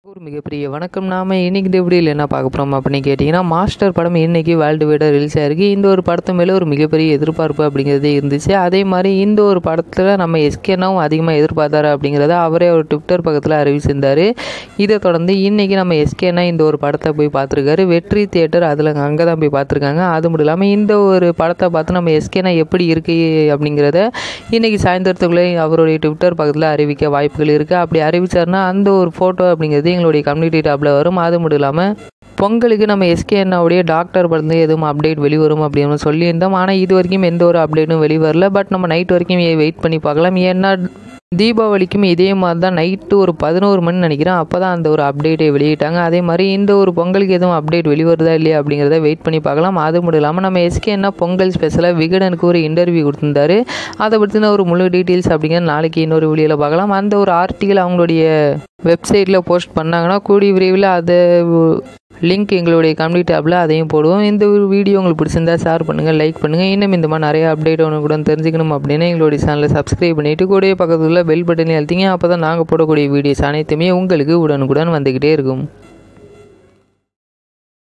ஒரு மிகப்பெரிய வணக்கம் நாம இன்னைக்கு இந்த வீடியோவில் என்ன பார்க்க போகிறோம் அப்படின்னு கேட்டிங்கன்னா மாஸ்டர் படம் இன்னைக்கு வேர்ல்டு வைடாக ரிலீஸ் ஆயிருக்கு இந்த ஒரு படத்து மேலே ஒரு மிகப்பெரிய எதிர்பார்ப்பு அப்படிங்கிறதே இருந்துச்சு அதே மாதிரி இந்த ஒரு படத்தில் நம்ம எஸ்கேனாவும் அதிகமாக எதிர்பார்த்தாரு அப்படிங்கிறத அவரே ஒரு ட்விட்டர் பக்கத்தில் அறிவிச்சிருந்தார் இதை தொடர்ந்து இன்னைக்கு நம்ம எஸ்கேனா இந்த ஒரு படத்தை போய் பார்த்துருக்காரு வெற்றி தியேட்டர் அதில் அங்கே தான் போய் பார்த்துருக்காங்க அது மட்டும் இல்லாமல் இந்த ஒரு படத்தை பார்த்து நம்ம எஸ்கேனா எப்படி இருக்கு அப்படிங்கிறத இன்னைக்கு சாயந்தரத்துக்குள்ளே அவருடைய ட்விட்டர் பக்கத்தில் அறிவிக்க வாய்ப்புகள் இருக்குது அப்படி அறிவிச்சாருன்னா அந்த ஒரு ஃபோட்டோ அப்படிங்கிறது எங்களுடைய கம்யூனிட்டி டேப்பில் வரும் அது மட்டும் இல்லாமல் பொங்கலுக்கு நம்ம எஸ்கே அண்ணாவுடைய டாக்டர் படந்து எதுவும் அப்டேட் வெளிவரும் அப்படின்னு சொல்லியிருந்தோம் ஆனால் இது வரைக்கும் எந்த ஒரு அப்டேட்டும் வெளிவரல பட் நம்ம நைட் வரைக்கும் வெயிட் பண்ணி பார்க்கலாம் ஏன்னா தீபாவளிக்கும் இதே மாதிரி தான் நைட்டு ஒரு பதினோரு மணி நினைக்கிறேன் அப்போ தான் அந்த ஒரு அப்டேட்டை வெளியிட்டாங்க அதே மாதிரி இந்த ஒரு பொங்கலுக்கு எதுவும் அப்டேட் வெளிவருதா இல்லையா அப்படிங்கிறத வெயிட் பண்ணி பார்க்கலாம் அது மட்டும் இல்லாமல் நம்ம எஸ்கே என்ன பொங்கல் ஸ்பெஷலாக விகடனுக்கு ஒரு இன்டர்வியூ கொடுத்துருந்தாரு அதை பற்றின ஒரு முழு டீட்டெயில்ஸ் அப்படிங்கிறது நாளைக்கு இன்னொரு வீடியோவில் பார்க்கலாம் அந்த ஒரு ஆர்டிக்கல் அவங்களுடைய வெப்சைட்டில் போஸ்ட் பண்ணாங்கன்னா கூடிய விரைவில் அதை லிங்க் எங்களுடைய கம்யூனிட்டி டேப்பில் அதையும் போடுவோம் இந்த ஒரு வீடியோ உங்களுக்கு பிடிச்சிருந்தா ஷேர் பண்ணுங்கள் லைக் பண்ணுங்கள் இன்னும் இந்த மாதிரி நிறைய அப்டேட் ஒன்று கூட தெரிஞ்சுக்கணும் அப்படின்னா எங்களுடைய சேனலை சப்ஸ்கிரைப் பண்ணிவிட்டு கூடயே பக்கத்தில் பெல் பட்டனை அழுத்திங்க அப்போ தான் நாங்கள் போடக்கூடிய வீடியோஸ் அனைத்துமே உங்களுக்கு உடனுக்குடன் வந்துக்கிட்டே இருக்கும்